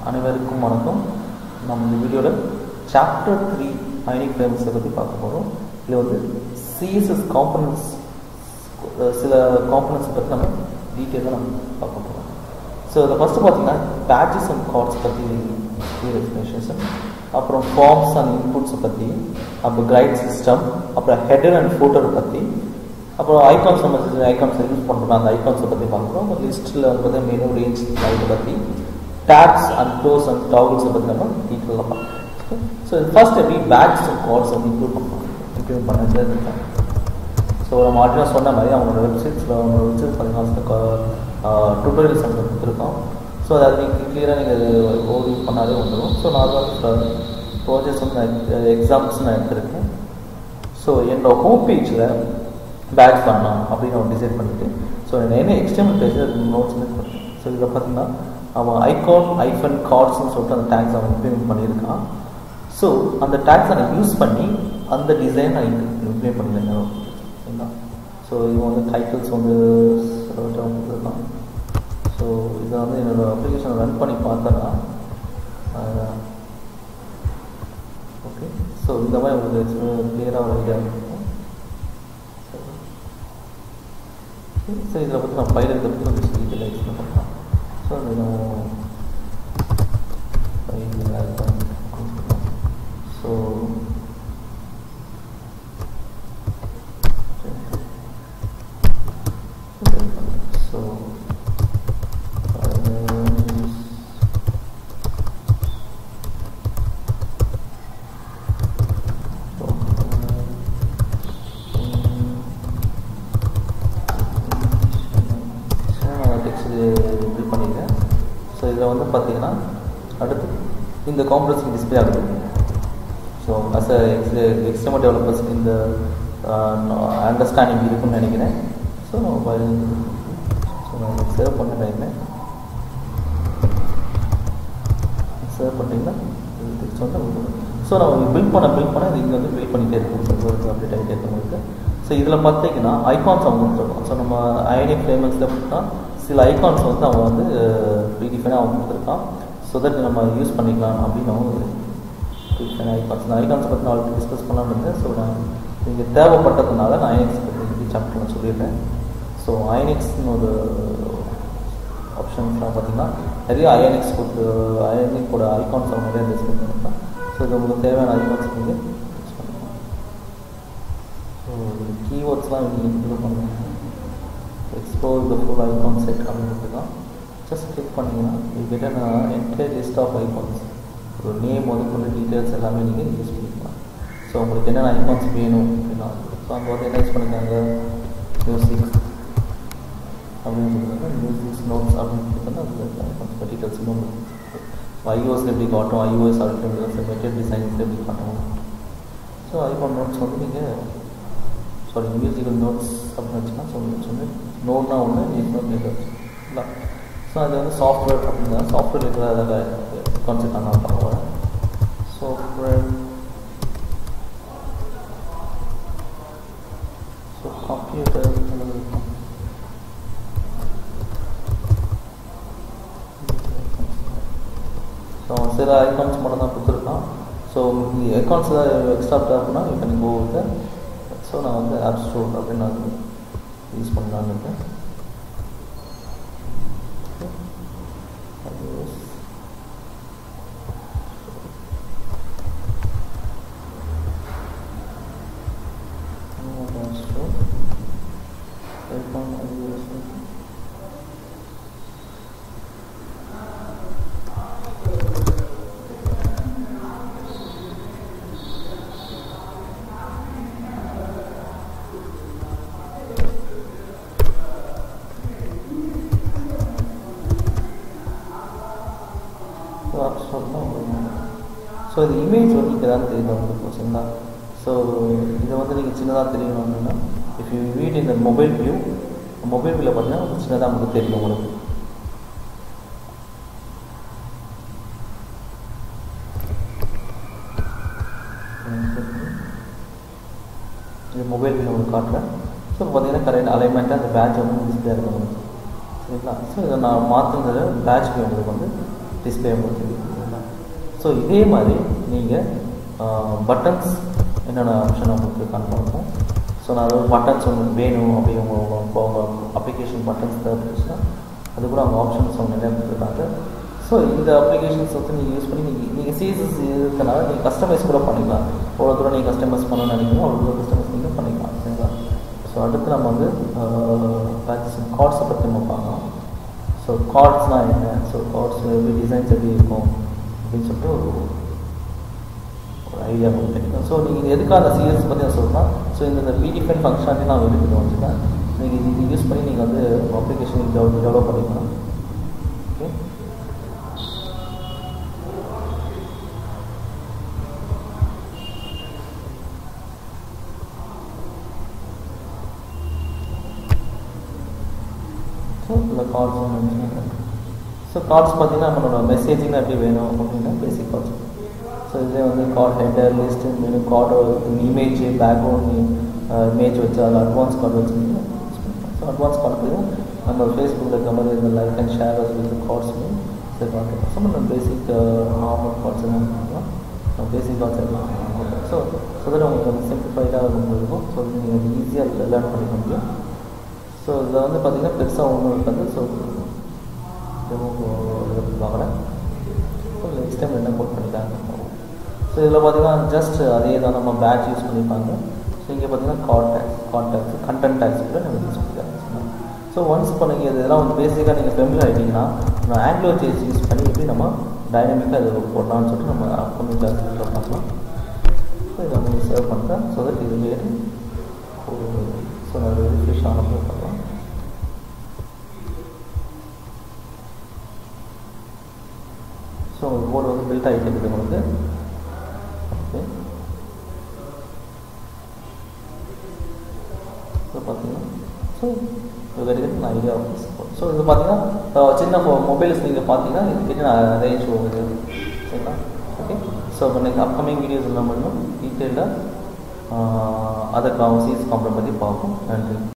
அனைவருக்கும் வணக்கம் நம்ம இந்த வீடியோவில் சாப்டர் த்ரீ அயனிக் ஃப்ரேம்ஸை பற்றி பார்க்க போகிறோம் இதில் வந்து சிஎஸ்எஸ் காம்பனன்ட்ஸ் சில காம்பனன்ட்ஸ் பற்றி நம்ம டீட்டெயிலாக நம்ம பார்க்க போகிறோம் ஸோ இதில் ஃபஸ்ட்டு பார்த்தீங்கன்னா பேட்சஸ் அண்ட் கார்ட்ஸ் பற்றி கிளியர் எக்ஸ்பிளேஷன்ஸ் அப்புறம் ஃபார்ம்ஸ் அண்ட் இன்புட்ஸை பற்றி அப்புறம் கைட் சிஸ்டம் அப்புறம் ஹெடர் அண்ட் ஃபோட்டோவை பற்றி அப்புறம் ஐகான்ஸ் நம்ம ஐகான்ஸ் யூஸ் பண்ணுறோம் அந்த ஐகான்ஸை பற்றி பார்க்குறோம் லிஸ்ட்டில் வந்து பார்த்தீங்கன்னா மெனு ரேஞ்ச் இதை பற்றி டேப்ஸ் அண்ட் க்ளோஸ் அண்ட் டாகுல்ஸை பற்றி நம்ம டீட்டெயிலாக பார்க்கலாம் ஸோ ஃபர்ஸ்ட் எப்படி பேட்ச் அண்ட் கார்ட்ஸ் வந்து இம்ப்ரூவ் பண்ணலாம் இம்ப்ரூவ் பண்ணது இருக்காங்க ஸோ நம்ம ஆல்ரெடி சொன்ன மாதிரி அவங்களோட வெப்சைட்ஸில் அவங்க வெப்சைட் பார்த்தீங்கன்னா டுட்டோரியல்ஸ் நம்ம கொடுத்துருக்கோம் ஸோ அதை நீங்கள் கிளியராக நீங்கள் ஓவியூ பண்ணாலே வந்துடும் ஸோ நார்மலாக ப்ராஜெக்ட்ஸ் வந்து நான் எக்ஸாம்ஸ் நான் எடுத்திருக்கேன் ஸோ என்னோட ஹோம் பேஜில் பேட்ச் பண்ணலாம் அப்படின்னு அவன் டிசைட் பண்ணிவிட்டு ஸோ நான் என்ன எக்ஸ்டர்னல் பேஜில் நோட்ஸ் வந்து கொடுத்தேன் ஸோ இதில் பார்த்தீங்கன்னா அவன் ஐகான் ஐஃபன் கார்ட்ஸ்னு சொல்லிட்டு அந்த டேக்ஸ் அவன் இம்ப்ளிமெண்ட் பண்ணியிருக்கான் ஸோ அந்த டேக்ஸை நான் யூஸ் பண்ணி அந்த டிசைன் நான் இம்ப்ளிமெண்ட் பண்ணியிருந்தேன் சரிங்களா ஸோ இவன் வந்து டைட்டில்ஸ் வந்து கொடுத்துருக்கான் ஸோ இதை வந்து என்னோடய அப்ளிகேஷன் ரன் பண்ணி பார்த்தேன்னா ஓகே ஸோ இந்த மாதிரி உங்களுக்கு கிளியராக ஒரு ஐடியா இருக்கும் ஸோ இதில் பற்றி நான் பயிர் பற்றி கொஞ்சம் டீட்டெயில் எக்ஸ்பிளைன் பண்ணலாம் ஸோ அது நம்ம ஸோ ஸோ டெக்ஸ்ட் இது பண்ணிக்கிறேன் ஸோ இதில் வந்து பார்த்தீங்கன்னா அடுத்து இந்த காம்ப்ளெக்ஸ் டிஸ்பிளே ஆகுது so as a ex external டெவலப்பர்ஸ்க்கு இந்த அண்டர்ஸ்டாண்டிங் இருக்குன்னு நினைக்கிறேன் ஸோ நம்ம ஸோ நான் சேவ் பண்ண டைமில் சேவ் பண்ணிட்டீங்கன்னா டெக்ஸ்ட் வந்து ஸோ நம்ம பில்ட் பண்ண பில்ட் பண்ண இது இங்கே வந்து பில்ட் பண்ணிகிட்டே இருக்கும் அப்டேட் ஆகிட்டே இருக்கவங்களுக்கு ஸோ இதில் பார்த்தீங்கன்னா ஐகான்ஸ் அவங்க கொடுத்துருக்கோம் ஸோ நம்ம ஐடி ஃப்ரேம்ஸில் பார்த்தா சில ஐகான்ஸ் வந்து அவன் வந்து ப்ரீடிஃபைனாக அவன் கொடுத்துருக்கான் ஸோ தட் நம்ம யூஸ் பண்ணிக்கலாம் அப்படின்னு அவங்க ப்ரீடிஃபைன் ஐகான்ஸ் இந்த ஐகான்ஸை பற்றி நான் ஆல்ரெடி டிஸ்கஸ் பண்ணலாம்னு இருந்தேன் ஸோ நான் நீங்கள் தேவைப்பட்டதுனால நான் ஐஎன்எக்ஸ் பற்றி சாப்டர் சொல்லியிருக்கேன் ஸோ ஐஎன்எக்ஸ்னு ஒரு ஆப்ஷன்ஸ்லாம் பார்த்தீங்கன்னா நிறைய ஐஎன்எக்ஸ் கொடுத்து ஐஎன்எக்கோட ஐகான்ஸ் அவங்க நிறைய டிஸ்கஸ் பண்ணியிருக்கேன் ஸோ இது உங்களுக்கு தேவையான ஐகான்ஸ் நீங்கள் யூஸ் பண்ணிக்கலாம் ஸோ கீவேர்ட்ஸ்லாம் நீங்கள் இம்ப்ரூவ் பண்ணுங்கள் explore the full icon set அப்படின்னு தான் ஜஸ்ட் கிளிக் பண்ணிங்கன்னா you get an entire list of icons ஒரு நேம் வந்து கொண்டு டீட்டெயில்ஸ் எல்லாமே நீங்கள் யூஸ் பண்ணிக்கலாம் ஸோ உங்களுக்கு என்னென்ன ஐகான்ஸ் வேணும் அப்படின்னா ஸோ அங்கே வந்து என்ன யூஸ் பண்ணிக்காங்க மியூசிக் அப்படின்னு சொல்லுவாங்க மியூசிக்ஸ் நோட்ஸ் அப்படின்னு கொடுத்தா அந்த ஐகான்ஸ் டீட்டெயில்ஸ் இன்னும் ஐஓஎஸ் எப்படி காட்டும் ஐஓஎஸ் ஆல்ரெடி மெட்டீரியல் டிசைன்ஸ் எப்படி காட்டும் ஸோ ஐகான் நோட்ஸ் வந்து நீங்கள் சாரி மியூசிக்கல் நோட்ஸ் அப்படின்னு வச்சுன்னா ஸோ வந்து நோட்னா ஒன்று நோட் நெட்ஒர்க் இல்லை ஸோ அது வந்து சாஃப்ட்வேர் அப்படின்னா சாஃப்ட்வேர் இருக்கிற அதில் கான்செப்ட் நான் பார்க்க போகிறேன் சாஃப்ட்வேர் ஸோ கம்ப்யூட்டர் ஸோ சில ஐகான்ஸ் மட்டும் தான் கொடுத்துருக்கான் ஸோ ஐகான்ஸ் ஏதாவது எக்ஸ்ட்ரா அப்படின்னா இப்போ நீங்கள் போகுது ஸோ நான் வந்து ஆப் ஸ்டோர் அப்படின்னு நான் யூஸ் பண்ணலான்னு இருக்கேன் ஸோ இது இமேஜ் வந்து இங்கே தான் தெரியுது உங்களுக்கு சரிங்களா ஸோ இதை வந்து நீங்கள் சின்னதாக தெரியணும் அப்படின்னா இஃப் யூ வீட் இந்த மொபைல் வியூ மொபைல் வியூவில் பார்த்தீங்கன்னா சின்னதாக உங்களுக்கு தெரியும் உங்களுக்கு இது மொபைல் வியூ உங்களுக்கு காட்டுறேன் ஸோ பார்த்தீங்கன்னா கரெக்ட் அலைன்மெண்ட்டாக அந்த பேட்ச் வந்து டிஸ்பிளே இருக்கும் உங்களுக்கு சரிங்களா ஸோ இதை நான் மாற்றுனது பேட்ச் உங்களுக்கு வந்து டிஸ்பிளே உங்களுக்கு தெரியும் ஸோ இதே மாதிரி நீங்கள் பட்டன்ஸ் என்னென்ன ஆப்ஷன் உங்களுக்கு கன்ஃபார்ம் ஸோ நான் அதாவது பட்டன்ஸ் உங்களுக்கு வேணும் அப்படி உங்கள் உங்கள் உங்கள் அப்ளிகேஷன் பட்டன்ஸ் தேவைப்பட்டுச்சுன்னா அது கூட அவங்க ஆப்ஷன்ஸ் அவங்க நிறைய கொடுத்துருக்காங்க ஸோ இந்த அப்ளிகேஷன்ஸ் வந்து நீங்கள் யூஸ் பண்ணி நீங்கள் நீங்கள் சிஎஸ்எஸ் இருக்கனால நீங்கள் கஸ்டமைஸ் கூட பண்ணிக்கலாம் எவ்வளோ தூரம் நீங்கள் கஸ்டமைஸ் பண்ணணும்னு நினைக்கிறீங்களோ அவ்வளோ தூரம் கஸ்டமைஸ் நீங்கள் பண்ணிக்கலாம் சரிங்களா ஸோ அடுத்து நம்ம வந்து கார்ட்ஸை பற்றி நம்ம பார்க்கலாம் ஸோ கார்ட்ஸ்னால் என்ன ஸோ கார்ட்ஸ் எப்படி டிசைன்ஸ் எப்படி இருக்கும் அப்படின்னு சொல்லிட்டு ஒரு ஒரு ஐடியா உங்களுக்கு கிடைக்கும் ஸோ நீங்கள் எதுக்காக சிஎஸ் பற்றி நான் சொல்கிறேன் ஸோ இந்த பிடிஎஃப்என் ஃபங்க்ஷனாலிட்டி நான் வெளியே வச்சுருக்கேன் நீங்கள் இது யூஸ் பண்ணி நீங்கள் வந்து அப்ளிகேஷன் டெவலப் டெவலப் பண்ணிக்கலாம் ஓகே ஸோ இந்த கார்ட்ஸ் மென்ஷன் ஸோ கார்ட்ஸ் பார்த்தீங்கன்னா நம்மளோட மெசேஜிங் எப்படி வேணும் அப்படின்னா பேசிக் கார்ட்ஸ் ஸோ இதே வந்து கார்ட் ஹெட்டர் லிஸ்ட் வேணும் கார்டோட இமேஜ் பேக்ரவுண்ட் இமேஜ் வச்சு அதில் அட்வான்ஸ் கார்டு வச்சு ஸோ அட்வான்ஸ் கார்டு நம்ம ஃபேஸ்புக்கில் இருக்க மாதிரி இந்த லைக் அண்ட் ஷேர் வந்து கார்ட்ஸ் சரி கார்டு ஸோ நம்ம பேசிக் நார்மல் கார்ட்ஸ் எல்லாம் பண்ணலாம் பேசிக் கார்ட்ஸ் எல்லாம் ஸோ ஸோ தட் உங்களுக்கு வந்து சிம்பிளைடாக இருக்கும் ஸோ நீங்கள் ஈஸியாக லேர்ன் பண்ணிக்க முடியும் ஸோ இதில் வந்து பார்த்திங்கன்னா பெருசாக ஒன்றும் இருக்காது ஸோ டெமோ பார்க்குறேன் ஸோ நெக்ஸ்ட் டைம் என்ன கோட் பண்ணிட்டாங்க ஸோ இதில் பார்த்தீங்கன்னா ஜஸ்ட் அதே தான் நம்ம பேட்ச் யூஸ் பண்ணிப்பாங்க ஸோ இங்கே பார்த்தீங்கன்னா கான்டாக்ட் கான்டாக்ட் கண்டென்ட் டேக்ஸ் கூட நம்ம யூஸ் பண்ணிக்கலாம் ஸோ ஒன்ஸ் இப்போ நீங்கள் இதெல்லாம் வந்து பேசிக்காக நீங்கள் ஃபெமிலியர் ஆகிட்டீங்கன்னா நம்ம ஆங்கிலோ சேஸ் யூஸ் பண்ணி எப்படி நம்ம டைனமிக்காக இது போடலாம்னு சொல்லிட்டு நம்ம அப்கமிங் கிளாஸில் பார்க்கலாம் ஸோ இதை வந்து சேவ் பண்ணுறேன் ஸோ தட் இது வேறு ஒரு ஸோ நான் வெரிஃபிகேஷன் ஆனப்போ பார்க்கலாம் ஸோ உங்களுக்கு கோடு வந்து பில்ட் ஆகிட்டு இருக்குது உங்களுக்கு ஓகே ஸோ பார்த்தீங்கன்னா so very good idea of so இது பார்த்தீங்கன்னா சின்ன மொபைல்ஸ் நீங்கள் பார்த்தீங்கன்னா இதுக்கிட்ட நான் ரேஞ்ச் போகுது சரிங்களா ஓகே ஸோ இப்போ நெக்ஸ்ட் அப்கமிங் வீடியோஸ் எல்லாம் பண்ணணும் டீட்டெயிலாக அதர் காமர்ஸ் காம்பனை பற்றி பார்ப்போம் நன்றி